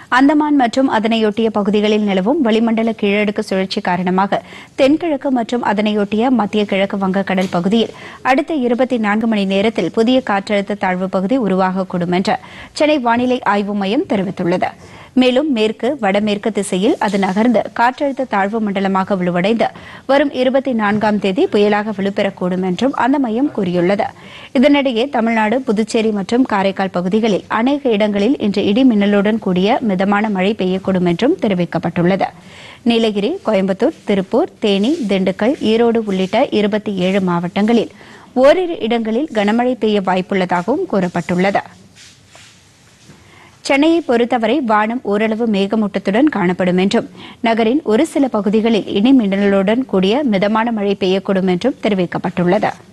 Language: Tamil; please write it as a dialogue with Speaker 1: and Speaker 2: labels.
Speaker 1: அந்தமான் மற்றும் அதனையொட்டிய பகுதிகளில் நிலவும் வளிமண்டல கீழடுக்கு சுழற்சி காரணமாக தென்கிழக்கு மற்றும் அதனையொட்டிய மத்திய கிழக்கு வங்கக்கடல் பகுதியில் அடுத்த இருபத்தி நான்கு மணி நேரத்தில் புதிய காற்றழுத்த தாழ்வு பகுதி உருவாகக்கூடும் என்று சென்னை வானிலை ஆய்வு மையம் தெரிவித்துள்ளது மேலும் மேற்கு வடமேற்கு திசையில் அது நகர்ந்து காற்றழுத்த தாழ்வு மண்டலமாக வலுவடைந்து வரும் இருபத்தி நான்காம் தேதி புயலாக வலுப்பெறக்கூடும் என்றும் அந்த மையம் கூறியுள்ளது இதனிடையே தமிழ்நாடு புதுச்சேரி மற்றும் காரைக்கால் பகுதிகளில் அநேக இடங்களில் இன்று இடி மின்னலுடன் கூடிய மிதமான மழை பெய்யக்கூடும் என்றும் தெரிவிக்கப்பட்டுள்ளது நீலகிரி கோயம்புத்தூர் திருப்பூர் தேனி திண்டுக்கல் ஈரோடு உள்ளிட்ட இருபத்தி ஏழு மாவட்டங்களில் ஓரிரு இடங்களில் கனமழை பெய்ய வாய்ப்புள்ளதாகவும் கூறப்பட்டுள்ளது சென்னையை பொறுத்தவரை வானம் ஓரளவு மேகமூட்டத்துடன் காணப்படும் என்றும் நகரின் ஒரு சில பகுதிகளில் இடி மின்னலுடன் கூடிய மிதமான மழை பெய்யக்கூடும் என்றும் தெரிவிக்கப்பட்டுள்ளது